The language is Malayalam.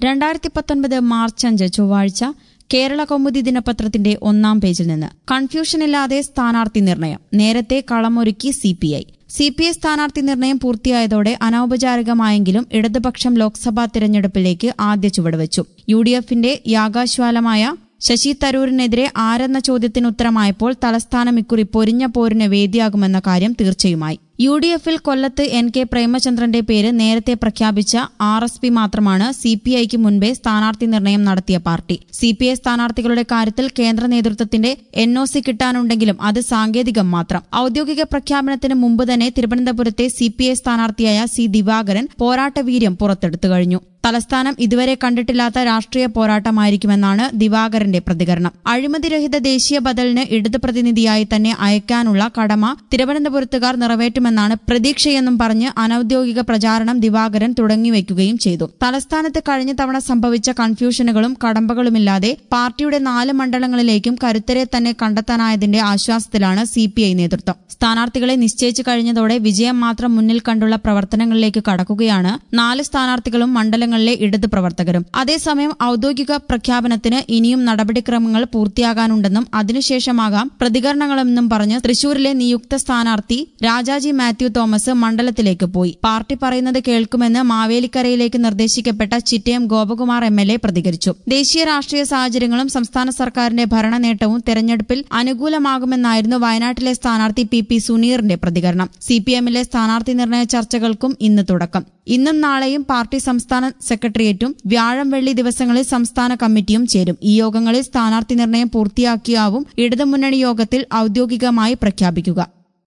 രണ്ടായിരത്തി പത്തൊൻപത് മാർച്ച് അഞ്ച് ചൊവ്വാഴ്ച കേരള കൗമുദി ദിനപത്രത്തിന്റെ ഒന്നാം പേജിൽ നിന്ന് കൺഫ്യൂഷനില്ലാതെ സ്ഥാനാർത്ഥി നിർണയം നേരത്തെ കളമൊരുക്കി C P I C P I സ്ഥാനാർത്ഥി നിർണയം പൂർത്തിയായതോടെ അനൌപചാരികമായെങ്കിലും ഇടതുപക്ഷം ലോക്സഭാ തിരഞ്ഞെടുപ്പിലേക്ക് ആദ്യ ചുവടുവച്ചു യു ഡി എഫിന്റെ യാഗാശ്വാലമായ ശശി തരൂരിനെതിരെ ആരെന്ന ചോദ്യത്തിന് ഉത്തരമായപ്പോൾ തലസ്ഥാനം ഇക്കുറി പൊരിഞ്ഞ പോരിന് വേദിയാകുമെന്ന കാര്യം തീർച്ചയുമായി യു ഡി എഫിൽ കൊല്ലത്ത് എൻ കെ പ്രേമചന്ദ്രന്റെ പേര് നേരത്തെ പ്രഖ്യാപിച്ച ആർ എസ് പി മാത്രമാണ് സി പി ഐക്ക് മുൻപേ സ്ഥാനാർത്ഥി നിർണയം നടത്തിയ പാർട്ടി സി പി ഐ സ്ഥാനാർത്ഥികളുടെ കാര്യത്തിൽ കേന്ദ്ര നേതൃത്വത്തിന്റെ എൻ ഒ സി കിട്ടാനുണ്ടെങ്കിലും അത് സാങ്കേതികം മാത്രം ഔദ്യോഗിക പ്രഖ്യാപനത്തിന് മുമ്പ് തന്നെ തിരുവനന്തപുരത്തെ സി പി ഐ സ്ഥാനാർത്ഥിയായ സി ദിവാകരൻ പോരാട്ടവീര്യം പുറത്തെടുത്തു കഴിഞ്ഞു തലസ്ഥാനം ഇതുവരെ കണ്ടിട്ടില്ലാത്ത രാഷ്ട്രീയ പോരാട്ടമായിരിക്കുമെന്നാണ് ദിവാകരന്റെ പ്രതികരണം അഴിമതിരഹിത ദേശീയ ബദലിന് ഇടത് പ്രതിനിധിയായി തന്നെ അയക്കാനുള്ള കടമ തിരുവനന്തപുരത്തുകാർ നിറവേറ്റുമെന്നാണ് പ്രതീക്ഷയെന്നും പറഞ്ഞ് അനൌദ്യോഗിക പ്രചാരണം ദിവാകരൻ തുടങ്ങിവെക്കുകയും ചെയ്തു തലസ്ഥാനത്ത് കഴിഞ്ഞ തവണ സംഭവിച്ച കൺഫ്യൂഷനുകളും കടമ്പകളുമില്ലാതെ പാർട്ടിയുടെ നാല് മണ്ഡലങ്ങളിലേക്കും കരുത്തരെ തന്നെ കണ്ടെത്താനായതിന്റെ ആശ്വാസത്തിലാണ് സി പി ഐ നേതൃത്വം സ്ഥാനാർത്ഥികളെ നിശ്ചയിച്ചു കഴിഞ്ഞതോടെ വിജയം മാത്രം മുന്നിൽ കണ്ടുള്ള പ്രവർത്തനങ്ങളിലേക്ക് കടക്കുകയാണ് നാല് സ്ഥാനാർത്ഥികളും മണ്ഡലങ്ങളിലെ ഇടത് പ്രവർത്തകരും അതേസമയം ഔദ്യോഗിക പ്രഖ്യാപനത്തിന് ഇനിയും നടപടിക്രമങ്ങൾ പൂർത്തിയാകാനുണ്ടെന്നും അതിനുശേഷമാകാം പ്രതികരണങ്ങളെന്നും പറഞ്ഞ് തൃശൂരിലെ നിയുക്ത സ്ഥാനാർത്ഥി രാജാജി മാത്യു തോമസ് മണ്ഡലത്തിലേക്ക് പോയി പാർട്ടി പറയുന്നത് കേൾക്കുമെന്ന് മാവേലിക്കരയിലേക്ക് നിർദ്ദേശിക്കപ്പെട്ട Chittayam Gopakumar M L A പ്രതികരിച്ചു ദേശീയ രാഷ്ട്രീയ സാഹചര്യങ്ങളും സംസ്ഥാന സർക്കാരിന്റെ ഭരണ നേട്ടവും തെരഞ്ഞെടുപ്പിൽ അനുകൂലമാകുമെന്നായിരുന്നു വയനാട്ടിലെ സ്ഥാനാർത്ഥി പി പി സുനീറിന്റെ പ്രതികരണം സി പി എമ്മിലെ സ്ഥാനാർത്ഥി നിർണയ ചർച്ചകൾക്കും ഇന്ന് തുടക്കം ഇന്നും നാളെയും പാർട്ടി സംസ്ഥാന സെക്രട്ടേറിയറ്റും വ്യാഴം വെള്ളി ദിവസങ്ങളിൽ സംസ്ഥാന കമ്മിറ്റിയും ചേരും ഈ യോഗങ്ങളിൽ സ്ഥാനാർത്ഥി നിർണയം പൂർത്തിയാക്കിയാവും ഇടതുമുന്നണി യോഗത്തിൽ ഔദ്യോഗികമായി പ്രഖ്യാപിക്കുക